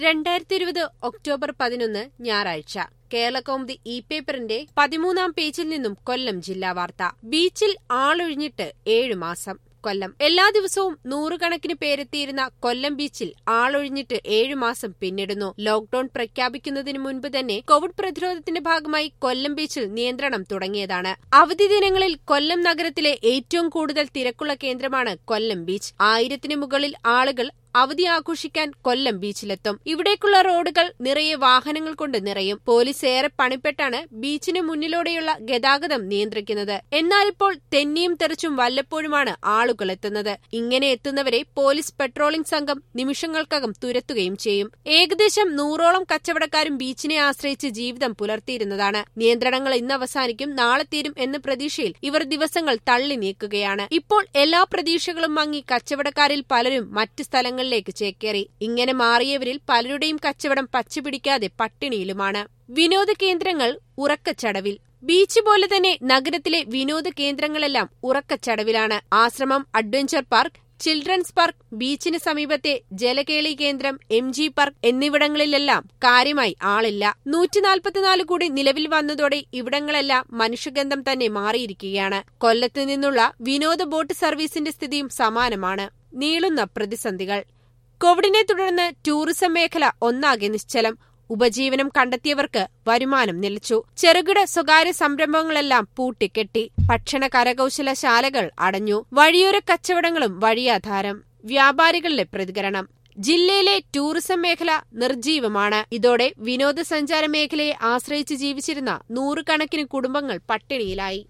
രണ്ടായിരത്തി ഇരുപത് ഒക്ടോബർ പതിനൊന്ന് ഞായറാഴ്ച കേരളകൗമുദി ഇ പേപ്പറിന്റെ പതിമൂന്നാം പേജിൽ നിന്നും കൊല്ലം ജില്ലാ വാർത്ത ബീച്ചിൽ ആളൊഴിഞ്ഞിട്ട് ഏഴു മാസം കൊല്ലം എല്ലാ ദിവസവും നൂറുകണക്കിന് പേരെത്തിയിരുന്ന കൊല്ലം ബീച്ചിൽ ആളൊഴിഞ്ഞിട്ട് ഏഴു മാസം പിന്നിടുന്നു ലോക്ഡൌൺ പ്രഖ്യാപിക്കുന്നതിന് മുൻപ് തന്നെ കോവിഡ് പ്രതിരോധത്തിന്റെ ഭാഗമായി കൊല്ലം ബീച്ചിൽ നിയന്ത്രണം തുടങ്ങിയതാണ് അവധി ദിനങ്ങളിൽ കൊല്ലം നഗരത്തിലെ ഏറ്റവും കൂടുതൽ തിരക്കുള്ള കേന്ദ്രമാണ് കൊല്ലം ബീച്ച് ആയിരത്തിന് മുകളിൽ ആളുകൾ അവധി ആഘോഷിക്കാൻ കൊല്ലം ബീച്ചിലെത്തും ഇവിടേക്കുള്ള റോഡുകൾ നിറയെ വാഹനങ്ങൾ കൊണ്ട് നിറയും പോലീസ് ഏറെ പണിപ്പെട്ടാണ് ബീച്ചിന് മുന്നിലൂടെയുള്ള ഗതാഗതം നിയന്ത്രിക്കുന്നത് എന്നാലിപ്പോൾ തെന്നിയും തെറിച്ചും വല്ലപ്പോഴുമാണ് ആളുകൾ എത്തുന്നത് ഇങ്ങനെ എത്തുന്നവരെ പോലീസ് പെട്രോളിംഗ് സംഘം നിമിഷങ്ങൾക്കകം തുരത്തുകയും ചെയ്യും ഏകദേശം നൂറോളം കച്ചവടക്കാരും ബീച്ചിനെ ആശ്രയിച്ച് ജീവിതം പുലർത്തിയിരുന്നതാണ് നിയന്ത്രണങ്ങൾ ഇന്ന് അവസാനിക്കും നാളെ തീരും എന്ന പ്രതീക്ഷയിൽ ഇവർ ദിവസങ്ങൾ തള്ളി നീക്കുകയാണ് ഇപ്പോൾ എല്ലാ പ്രതീക്ഷകളും മങ്ങി കച്ചവടക്കാരിൽ പലരും മറ്റ് സ്ഥലങ്ങൾ സ്ഥലങ്ങളിലേക്ക് ചേക്കേറി ഇങ്ങനെ മാറിയവരിൽ പലരുടെയും കച്ചവടം പച്ചപിടിക്കാതെ പട്ടിണിയിലുമാണ് വിനോദ കേന്ദ്രങ്ങൾ ഉറക്കച്ചടവിൽ ബീച്ച് പോലെ തന്നെ നഗരത്തിലെ വിനോദ കേന്ദ്രങ്ങളെല്ലാം ഉറക്കച്ചടവിലാണ് Ashramam adventure park children's park ബീച്ചിന് സമീപത്തെ ജലകേളി കേന്ദ്രം എം ജി പാർക്ക് എന്നിവിടങ്ങളിലെല്ലാം കാര്യമായി ആളില്ല നൂറ്റിനാൽപ്പത്തിനാല് കൂടി നിലവിൽ വന്നതോടെ ഇവിടങ്ങളെല്ലാം മനുഷ്യഗന്ധം തന്നെ മാറിയിരിക്കുകയാണ് കൊല്ലത്ത് നിന്നുള്ള വിനോദ ബോട്ട് സർവീസിന്റെ സ്ഥിതിയും സമാനമാണ് നീളുന്ന പ്രതിസന്ധികൾ കോവിഡിനെ തുടർന്ന് ടൂറിസം മേഖല ഒന്നാകെ നിശ്ചലം ഉപജീവനം കണ്ടെത്തിയവർക്ക് വരുമാനം നിലച്ചു ചെറുകിട സ്വകാര്യ സംരംഭങ്ങളെല്ലാം പൂട്ടിക്കെട്ടി ഭക്ഷണ കരകൌശലശാലകൾ അടഞ്ഞു വഴിയോര കച്ചവടങ്ങളും വഴിയാധാരം വ്യാപാരികളുടെ പ്രതികരണം ജില്ലയിലെ ടൂറിസം മേഖല നിർജീവമാണ് ഇതോടെ വിനോദസഞ്ചാര മേഖലയെ ആശ്രയിച്ച് ജീവിച്ചിരുന്ന നൂറുകണക്കിന് കുടുംബങ്ങൾ പട്ടിണിയിലായി